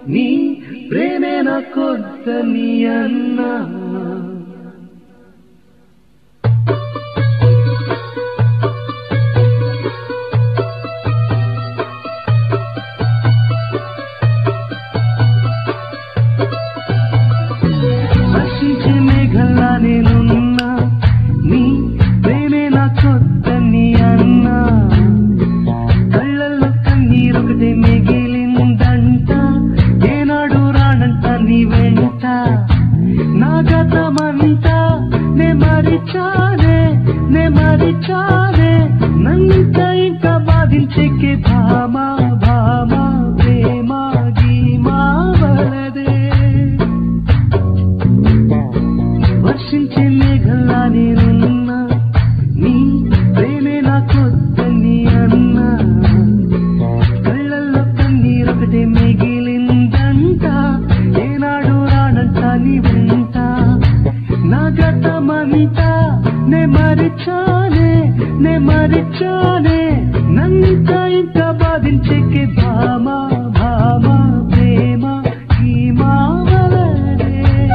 నీ ప్రేమే నా కొద్దని అన్నా వర్షించే మేఘల్లా నేనున్నా నీ ప్రేమే నా కొద్దని అన్నా కళ్ళల్లో కన్నీరొకటే మిగిలిందంట ఏనాడు రానంట నీ వెంట నా గతమంతా నే మరిచానే నే మరిచానే నన్నింత ఇంకా బాధించెక్కే భామా భామా ప్రేమ గీమా వలదే వర్షించే మేఘల్లా నేనున్నా నీ ప్రేమే నా కొద్దని అన్నా కళ్ళల్లో కన్నీరొకటే మిగిలిందంట ఏనాడు రానంట నీ వెంట నా గతమంతా నే మరిచానే నే మరిచానే నంత ఇంకా బాధించెక్కే భామా భామా ప్రేమ ఈ మావలదే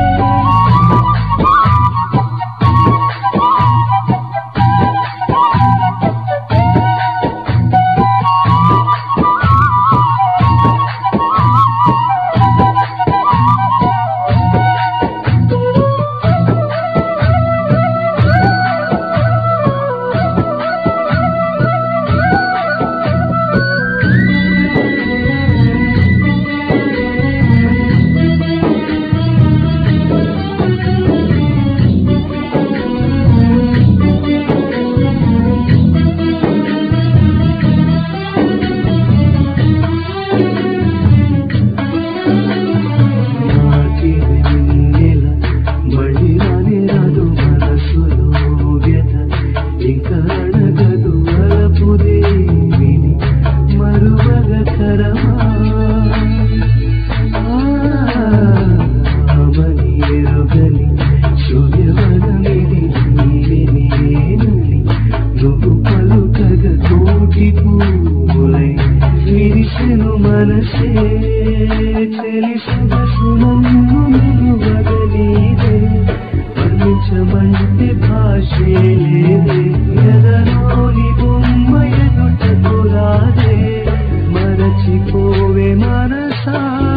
మనసే చెలి సొగసు నన్ను నిలువగలీదే వర్ణించమంటే భాషే లేదే ఎదరోని బొమ్మ ఎదుటకు రాదే మరచిపోవే మనసా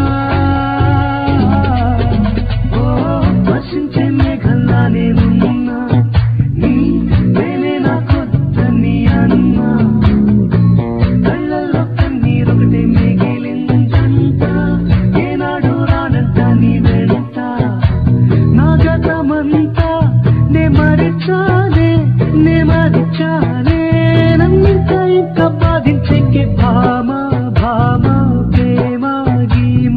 ఓ వర్షించే మేఘల్లా నేనున్నా నీ ప్రేమే నా కొద్దని అన్నా కళ్ళల్లో కన్నీరొకటే మిగిలిందంట ఏనాడు రానంట నీ వెంట నా గతమంతా నే మరిచానే నే మరిచానే నన్నింత ఇంకా బాధించెక్కే భామ భామ ప్రేమ గీమ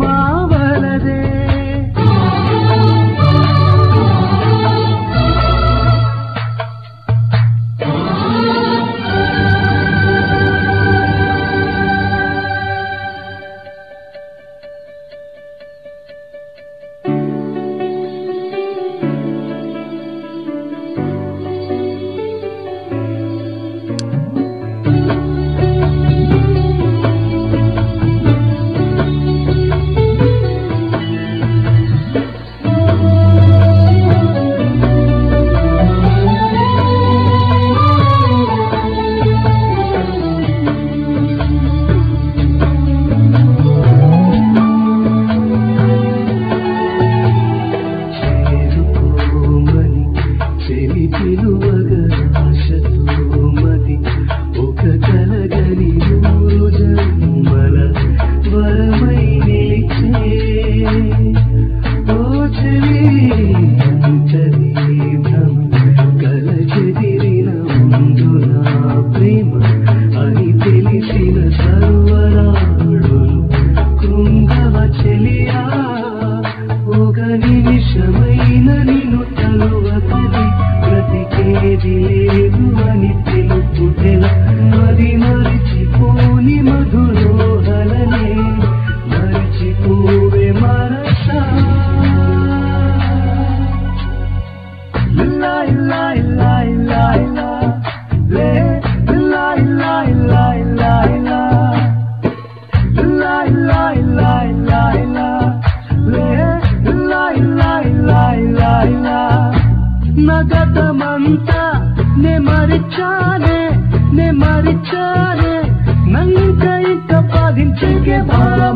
గతమంతా నే మరిచానే నే మరిచానే నన్నింక ఇంక బాధించకే బాధ